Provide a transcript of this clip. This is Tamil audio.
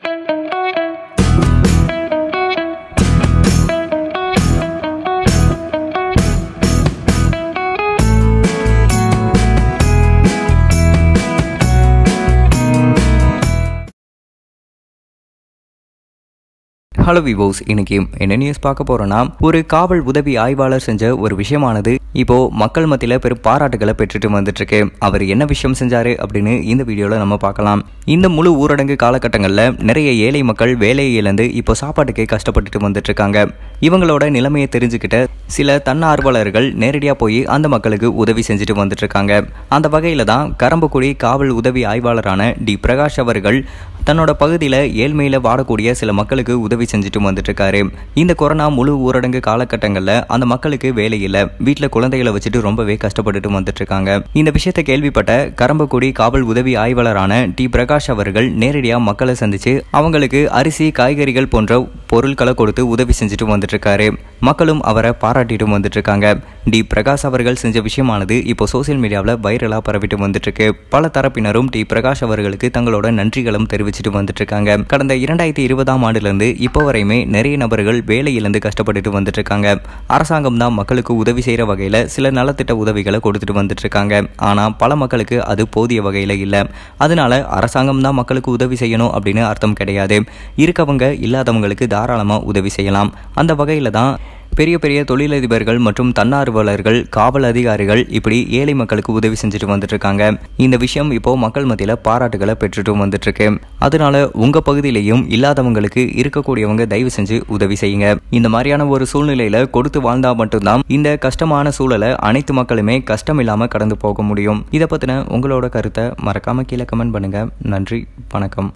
ஹலோ விவோஸ் இன்னைக்கு என்ன நியூஸ் பார்க்க போறோம்னா ஒரு காவல் உதவி ஆய்வாளர் செஞ்ச ஒரு விஷயமானது இப்போ மக்கள் மத்தியில் பெரும் பாராட்டுகளை பெற்றுட்டு வந்துட்டு இருக்கு அவர் என்ன விஷயம் செஞ்சாரு அப்படின்னு இந்த வீடியோல நம்ம பார்க்கலாம் இந்த முழு ஊரடங்கு காலகட்டங்களில் நிறைய ஏழை மக்கள் வேலையை இழந்து இப்போ சாப்பாட்டுக்கு கஷ்டப்பட்டுட்டு வந்துட்டு இருக்காங்க இவங்களோட நிலைமையை தெரிஞ்சுக்கிட்ட சில தன்னார்வலர்கள் நேரடியாக போய் அந்த மக்களுக்கு உதவி செஞ்சுட்டு வந்துட்டு இருக்காங்க அந்த வகையில் தான் கரம்பக்குடி காவல் உதவி ஆய்வாளரான டி பிரகாஷ் அவர்கள் தன்னோட பகுதியில் ஏழ்மையில் வாடக்கூடிய சில மக்களுக்கு உதவி செஞ்சுட்டு வந்துட்டு இருக்காரு இந்த கொரோனா முழு ஊரடங்கு காலகட்டங்களில் அந்த மக்களுக்கு வேலை இல்லை வீட்டில் குழந்தைகளை வச்சுட்டு ரொம்பவே கஷ்டப்பட்டுட்டு வந்துட்டு இருக்காங்க இந்த விஷயத்தை கேள்விப்பட்ட கரம்பக்குடி காவல் உதவி ஆய்வாளரான டி பிரகாஷ் அவர்கள் நேரடியாக மக்களை சந்திச்சு அவங்களுக்கு அரிசி காய்கறிகள் போன்ற பொருட்களை கொடுத்து உதவி செஞ்சுட்டு வந்துட்டு இருக்காரு மக்களும் அவரை பாராட்டிட்டு வந்துட்டு இருக்காங்க டி பிரகாஷ் அவர்கள் செஞ்ச விஷயமானது இப்போ சோசியல் மீடியாவில் வைரலாக பரவிட்டு வந்துட்டு இருக்கு பல தரப்பினரும் டி பிரகாஷ் அவர்களுக்கு தங்களோட நன்றிகளும் தெரிவிச்சிட்டு வந்துட்டு இருக்காங்க கடந்த இரண்டாயிரத்தி இருபதாம் ஆண்டுலேருந்து இப்போ வரையுமே நிறைய நபர்கள் வேலை இழந்து கஷ்டப்பட்டுட்டு வந்துட்டு இருக்காங்க அரசாங்கம் தான் மக்களுக்கு உதவி செய்கிற வகையில் சில நலத்திட்ட உதவிகளை கொடுத்துட்டு வந்துட்டு இருக்காங்க ஆனால் பல மக்களுக்கு அது போதிய வகையில் இல்லை அதனால அரசாங்கம் தான் மக்களுக்கு உதவி செய்யணும் அப்படின்னு அர்த்தம் கிடையாது இருக்கவங்க இல்லாதவங்களுக்கு தாராளமாக உதவி செய்யலாம் அந்த வகையில் தான் பெரிய பெரிய தொழிலதிபர்கள் மற்றும் தன்னார்வலர்கள் காவல் அதிகாரிகள் இப்படி ஏழை மக்களுக்கு உதவி செஞ்சுட்டு வந்துட்டு இருக்காங்க இந்த விஷயம் இப்போ மக்கள் மத்தியில் பாராட்டுகளை பெற்றுட்டு வந்துட்டு இருக்கு அதனால உங்க பகுதியிலையும் இல்லாதவங்களுக்கு இருக்கக்கூடியவங்க தயவு செஞ்சு உதவி செய்யுங்க இந்த மாதிரியான ஒரு சூழ்நிலையில கொடுத்து வாழ்ந்தா மட்டும்தான் இந்த கஷ்டமான சூழலை அனைத்து மக்களுமே கஷ்டம் இல்லாம கடந்து போக முடியும் இதை பத்தின உங்களோட கருத்தை மறக்காம கீழே கமெண்ட் பண்ணுங்க நன்றி வணக்கம்